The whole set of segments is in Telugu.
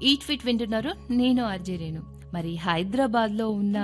ఈట్ ఫిట్ వింటున్నారు నేను ఆర్జే రేణు మరి హైదరాబాద్లో ఉన్న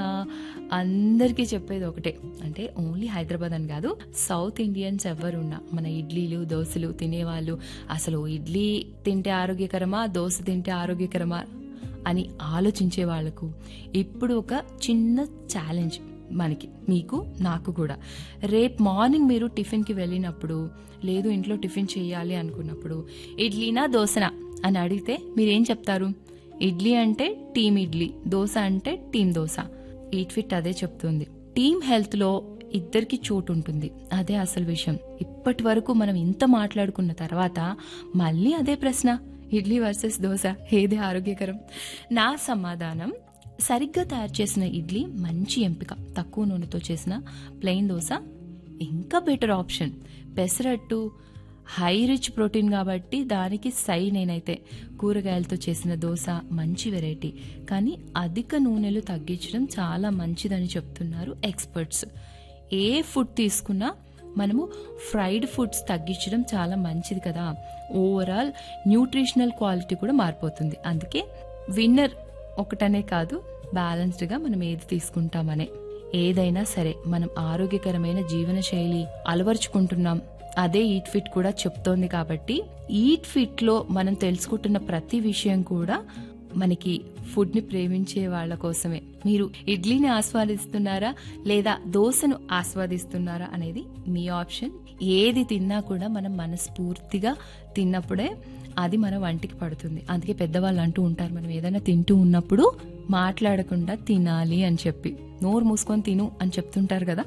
అందరికీ చెప్పేది ఒకటే అంటే ఓన్లీ హైదరాబాద్ అని కాదు సౌత్ ఇండియన్స్ ఎవరున్నా మన ఇడ్లీలు దోశలు తినేవాళ్ళు అసలు ఇడ్లీ తింటే ఆరోగ్యకరమా దోశ తింటే ఆరోగ్యకరమా అని ఆలోచించే వాళ్లకు ఇప్పుడు ఒక చిన్న ఛాలెంజ్ మనకి మీకు నాకు కూడా రేపు మార్నింగ్ మీరు టిఫిన్కి వెళ్ళినప్పుడు లేదు ఇంట్లో టిఫిన్ చేయాలి అనుకున్నప్పుడు ఇడ్లీనా దోశనా అని అడిగితే మీరేం చెప్తారు ఇడ్లీ అంటే టీమ్ ఇడ్లీ దోశ అంటే టీమ్ దోశ ఈట్ ఫిట్ అదే చెప్తుంది టీమ్ హెల్త్ లో ఇద్దరికి చోటు ఉంటుంది అదే అసలు విషయం ఇప్పటి వరకు మనం ఇంత మాట్లాడుకున్న తర్వాత మళ్ళీ అదే ప్రశ్న ఇడ్లీ వర్సెస్ దోశ ఏది ఆరోగ్యకరం నా సమాధానం సరిగ్గా తయారు చేసిన ఇడ్లీ మంచి ఎంపిక తక్కువ నూనెతో చేసిన ప్లెయిన్ దోశ ఇంకా better option pesarattu high rich protein కాబట్టి దానికి సై నేనైతే కూరగాయలతో చేసిన దోశ మంచి వెరైటీ కానీ అధిక నూనెలు తగ్గించడం చాలా మంచిదని చెప్తున్నారు ఎక్స్పర్ట్స్ ఏ ఫుడ్ తీసుకున్నా మనము ఫ్రైడ్ ఫుడ్స్ తగ్గించడం చాలా మంచిది కదా ఓవరాల్ న్యూట్రిషనల్ క్వాలిటీ కూడా మారిపోతుంది అందుకే విన్నర్ ఒకటనే కాదు బ్యాలెన్స్డ్గా మనం ఏది తీసుకుంటామనే ఏదైనా సరే మనం ఆరోగ్యకరమైన జీవన శైలి అలవరుచుకుంటున్నాం అదే ఈట్ ఫిట్ కూడా చెప్తోంది కాబట్టి ఈట్ ఫిట్ లో మనం తెలుసుకుంటున్న ప్రతి విషయం కూడా మనకి ఫుడ్ ని ప్రేమించే వాళ్ళ కోసమే మీరు ఇడ్లీని ఆస్వాదిస్తున్నారా లేదా దోశను ఆస్వాదిస్తున్నారా అనేది మీ ఆప్షన్ ఏది తిన్నా కూడా మనం మనస్ఫూర్తిగా తిన్నప్పుడే అది మన వంటికి పడుతుంది అందుకే పెద్దవాళ్ళు అంటూ ఉంటారు మనం ఏదైనా తింటూ ఉన్నప్పుడు మాట్లాడకుండా తినాలి అని చెప్పి నోరు మూసుకొని తిను అని చెప్తుంటారు కదా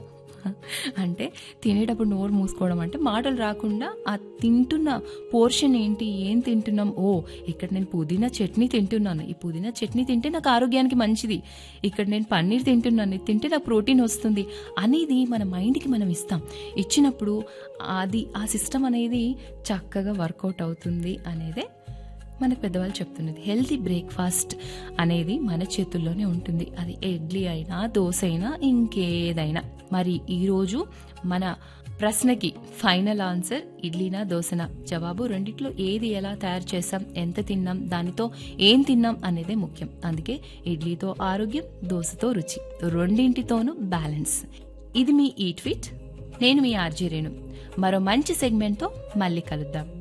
అంటే తినేటప్పుడు నోరు మూసుకోవడం అంటే మాటలు రాకుండా ఆ తింటున్న పోర్షన్ ఏంటి ఏం తింటున్నాం ఓ ఇక్కడ నేను పుదీనా చట్నీ తింటున్నాను ఈ పుదీనా చట్నీ తింటే నాకు ఆరోగ్యానికి మంచిది ఇక్కడ నేను పన్నీర్ తింటున్నాను ఇది తింటే నాకు ప్రోటీన్ వస్తుంది అనేది మన మైండ్కి మనం ఇస్తాం ఇచ్చినప్పుడు అది ఆ సిస్టమ్ అనేది చక్కగా వర్కౌట్ అవుతుంది అనేదే మనకు పెద్దవాళ్ళు చెప్తున్నది హెల్తీ బ్రేక్ఫాస్ట్ అనేది మన చేతుల్లోనే ఉంటుంది అది ఇడ్లీ అయినా దోశ అయినా ఇంకేదైనా మరి ఈరోజు మన ప్రశ్నకి ఫైనల్ ఆన్సర్ ఇడ్లీనా దోశనా జవాబు రెండిట్లో ఏది ఎలా తయారు చేసాం ఎంత తిన్నాం దానితో ఏం తిన్నాం అనేదే ముఖ్యం అందుకే ఇడ్లీతో ఆరోగ్యం దోశతో రుచి రెండింటితోనూ బ్యాలెన్స్ ఇది మీ ఈట్ ఫిట్ నేను మీ ఆర్జీ రేణు మరో మంచి సెగ్మెంట్తో మళ్ళీ కలుద్దాం